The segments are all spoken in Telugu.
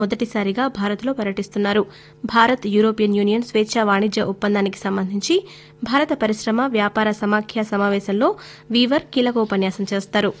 మొదటిసారిగా భారత్లో పర్యటిస్తున్నారు భారత్ యూరోపియన్ యూనియన్ స్వేచ్ఛా వాణిజ్య ఒప్పందానికి సంబంధించి భారత పరిశ్రమ వ్యాపార సమాఖ్య సమావేశంలో వీవర్ కీలక ఉపన్యాసం చేస్తారు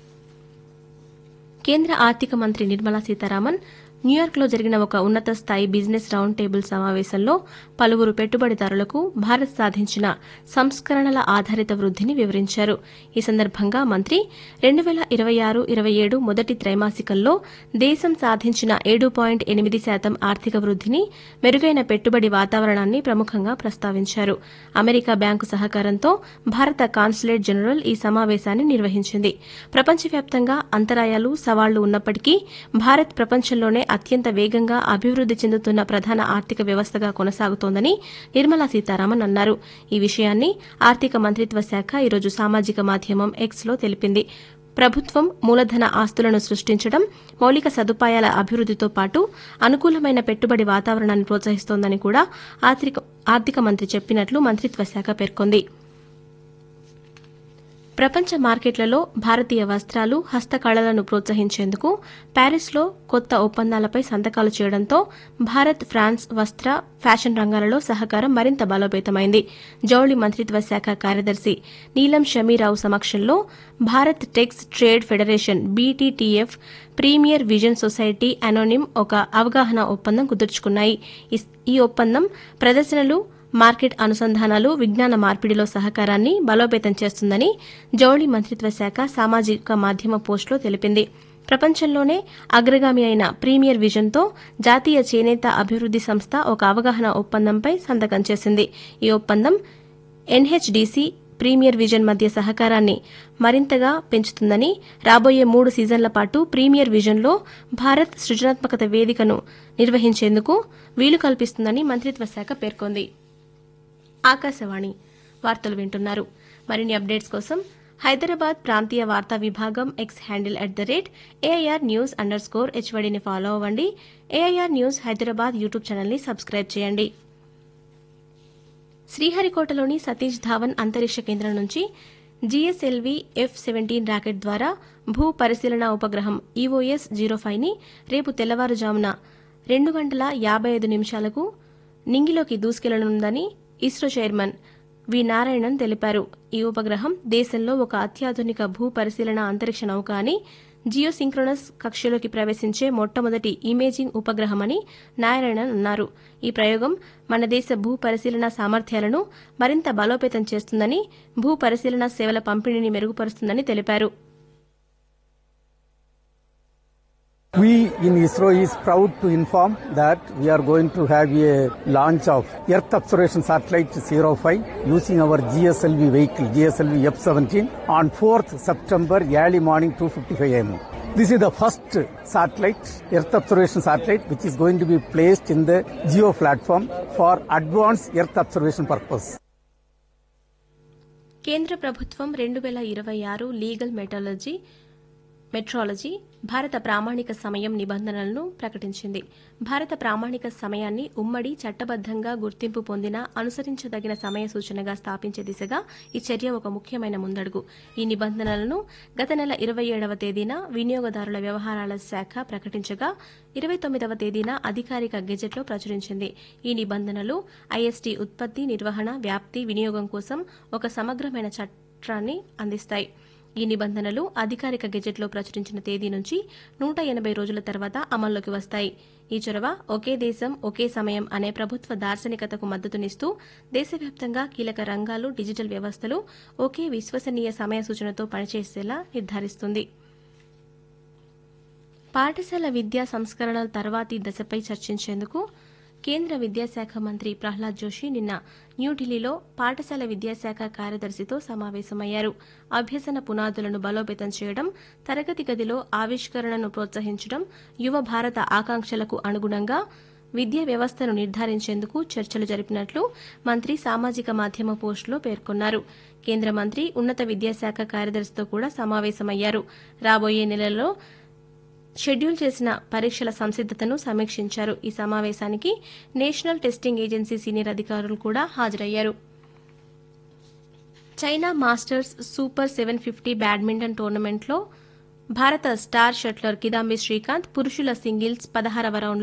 కేంద్ర ఆర్థిక మంత్రి నిర్మలా సీతారామన్ న్యూయార్క్లో జరిగిన ఒక ఉన్నత స్థాయి బిజినెస్ రౌండ్ టేబుల్ సమావేశంలో పలువురు పెట్టుబడిదారులకు భారత్ సాధించిన సంస్కరణల ఆధారిత వృద్దిని వివరించారు ఈ సందర్భంగా మంత్రి రెండు వేల ఇరవై ఆరు ఇరవై ఏడు మొదటి త్రైమాసికంలో దేశం సాధించిన ఏడు పాయింట్ ఎనిమిది శాతం ఆర్థిక వృద్దిని మెరుగైన పెట్టుబడి వాతావరణాన్ని ప్రముఖంగా ప్రస్తావించారు అమెరికా బ్యాంకు సహకారంతో భారత కాన్సులేట్ జనరల్ ఈ సమావేశాన్ని నిర్వహించింది ప్రపంచవ్యాప్తంగా అంతరాయాలు సవాళ్లు ఉన్నప్పటికీ భారత్ ప్రపంచంలోనే అత్యంత వేగంగా అభివృద్ది చెందుతున్న ప్రధాన ఆర్థిక వ్యవస్థగా కొనసాగుతోందని నిర్మలా సీతారామన్ అన్నారు ఈ విషయాన్ని ఆర్థిక మంత్రిత్వ శాఖ ఈరోజు సామాజిక మాధ్యమం ఎక్స్ లో తెలిపింది ప్రభుత్వం మూలధన ఆస్తులను సృష్టించడం మౌలిక సదుపాయాల అభివృద్దితో పాటు అనుకూలమైన పెట్టుబడి వాతావరణాన్ని ప్రోత్సహిస్తోందని కూడా ఆర్థిక మంత్రి చెప్పినట్లు మంత్రిత్వ శాఖ పేర్కొంది ప్రపంచ మార్కెట్లలో భారతీయ వస్త్రాలు హస్తకళలను ప్రోత్సహించేందుకు ప్యారిస్లో కొత్త ఒప్పందాలపై సంతకాలు చేయడంతో భారత్ ఫ్రాన్స్ వస్త్ర ఫ్యాషన్ రంగాలలో సహకారం మరింత బలోపేతమైంది జౌళి మంత్రిత్వ శాఖ కార్యదర్శి నీలం షమీరావు సమక్షంలో Bharat tex trade federation BTTF premier vision society అనోనిమ్ ఒక అవగాహన ఒప్పందం కుదుర్చుకున్నాయి ఈ ఒప్పందం ప్రదర్శనలు మార్కెట్ అనుసంధానాలు విజ్ఞాన మార్పిడిలో సహకారాన్ని బలోపేతం చేస్తుందని జౌళి మంత్రిత్వ శాఖ సామాజిక మాధ్యమ పోస్టులో తెలిపింది ప్రపంచంలోనే అగ్రగామి అయిన ప్రీమియర్ విజన్తో జాతీయ చేనేత అభివృద్ది సంస్థ ఒక అవగాహన ఒప్పందంపై సంతకం చేసింది ఈ ఒప్పందం ఎన్హెచ్డీసీ ప్రీమియర్ విజన్ మధ్య సహకారాన్ని మరింతగా పెంచుతుందని రాబోయే మూడు సీజన్ల పాటు ప్రీమియర్ విజన్లో భారత్ సృజనాత్మకత వేదికను నిర్వహించేందుకు వీలు కల్పిస్తుందని మంత్రిత్వ శాఖ పేర్కొంది ఆకాశవాణి వార్తలు వింటున్నారు మరిన్ని అప్డేట్స్ కోసం హైదరాబాద్ ప్రాంతీయ వార్తా విభాగం X handle at the rate AIR news underscore స్కోర్ హెచ్వడిని ఫాలో అవ్వండి ఏఐఆర్ న్యూస్ హైదరాబాద్ యూట్యూబ్ ఛానల్ని సబ్స్క్రైబ్ చేయండి శ్రీహరికోటలోని సతీష్ ధావన్ అంతరిక్ష కేంద్రం నుంచి జీఎస్ఎల్వీ ఎఫ్ సెవెంటీన్ రాకెట్ ద్వారా భూ పరిశీలన ఉపగ్రహం ఈఓఎస్ జీరో ఫైవ్ ని రేపు తెల్లవారుజామున రెండు గంటల యాబై ఐదు నిమిషాలకు నింగిలోకి దూసుకెళ్లనుందని ఇస్రో చైర్మన్ వి నారాయణన్ తెలిపారు ఈ ఉపగ్రహం దేశంలో ఒక అత్యాధునిక భూ పరిశీలన అంతరిక్ష నౌక అని జియోసింక్రోనస్ కక్షలోకి ప్రవేశించే మొట్టమొదటి ఇమేజింగ్ ఉపగ్రహమని నారాయణన్ అన్నారు ఈ ప్రయోగం మన దేశ భూ పరిశీలన సామర్థ్యాలను మరింత బలోపేతం చేస్తుందని భూ పరిశీలన సేవల పంపిణీని మెరుగుపరుస్తుందని తెలిపారు We in ISRO is proud to inform that we are going to have a launch of Earth Observation Satellite 05 using our GSLV vehicle, GSLV F-17 on 4th September early morning 2.55 am. This is the first satellite, Earth Observation Satellite, which is going to be placed in the GEO platform for advanced Earth observation purpose. కేంద్ర ప్రభుత్వం రెండు వేల ఇరవై ఆరు లీగల్ మెటాలజీ మెట్రాలజీ భారత ప్రామాణిక సమయం నిబంధనలను ప్రకటించింది భారత ప్రామాణిక సమయాన్ని ఉమ్మడి చట్టబద్దంగా గుర్తింపు పొందిన అనుసరించదగిన సమయ సూచనగా స్థాపించే దిశగా ఈ చర్య ఒక ముఖ్యమైన ముందడుగు ఈ నిబంధనలను గత నెల ఇరవై ఏడవ తేదీన వినియోగదారుల వ్యవహారాల శాఖ ప్రకటించగా ఇరవై తొమ్మిదవ తేదీన అధికారిక గెజెట్లో ప్రచురించింది ఈ నిబంధనలు ఐఎస్టీ ఉత్పత్తి నిర్వహణ వ్యాప్తి వినియోగం కోసం ఒక సమగ్రమైన చట్టాన్ని అందిస్తాయి ఈ నిబంధనలు అధికారిక గెజెట్లో ప్రచురించిన తేదీ నుంచి నూట ఎనబై రోజుల తర్వాత అమల్లోకి వస్తాయి ఈ చొరవ ఒకే దేశం ఒకే సమయం అనే ప్రభుత్వ దార్శనికతకు మద్దతునిస్తూ దేశవ్యాప్తంగా కీలక రంగాలు డిజిటల్ వ్యవస్థలు ఒకే విశ్వసనీయ సమయ సూచనతో పనిచేసేలా నిర్ధారిస్తుంది పాఠశాల విద్యా సంస్కరణల తర్వాతి దశపై చర్చించేందుకు కేంద్ర విద్యాశాఖ మంత్రి ప్రహ్లాద్ జోషి నిన్న న్యూఢిల్లీలో పాఠశాల విద్యాశాఖ కార్యదర్శితో సమావేశమయ్యారు అభ్యసన పునాదులను బలోపేతం చేయడం తరగతి గదిలో ఆవిష్కరణను ప్రోత్సహించడం యువ భారత ఆకాంక్షలకు అనుగుణంగా విద్యా వ్యవస్థను నిర్ధారించేందుకు చర్చలు జరిపినట్లు మంత్రి సామాజిక మాధ్యమ పోస్టులో పేర్కొన్నారు కేంద్ర మంత్రి ఉన్నత విద్యాశాఖ కార్యదర్శితో కూడా సమావేశమయ్యారు రాబోయే నెలలో షెడ్యూల్ చేసిన పరీక్షల సంసిద్దతను సమీక్షించారు ఈ సమావేశానికి నేషనల్ టెస్టింగ్ ఏజెన్సీ సీనియర్ అధికారులు కూడా హాజరయ్యారు China masters super seven fifty badminton టోర్నమెంట్లో భారత స్టార్ షట్లర్ కిదాంబి శ్రీకాంత్ పురుషుల సింగిల్స్ పదహారవ రౌండ్లో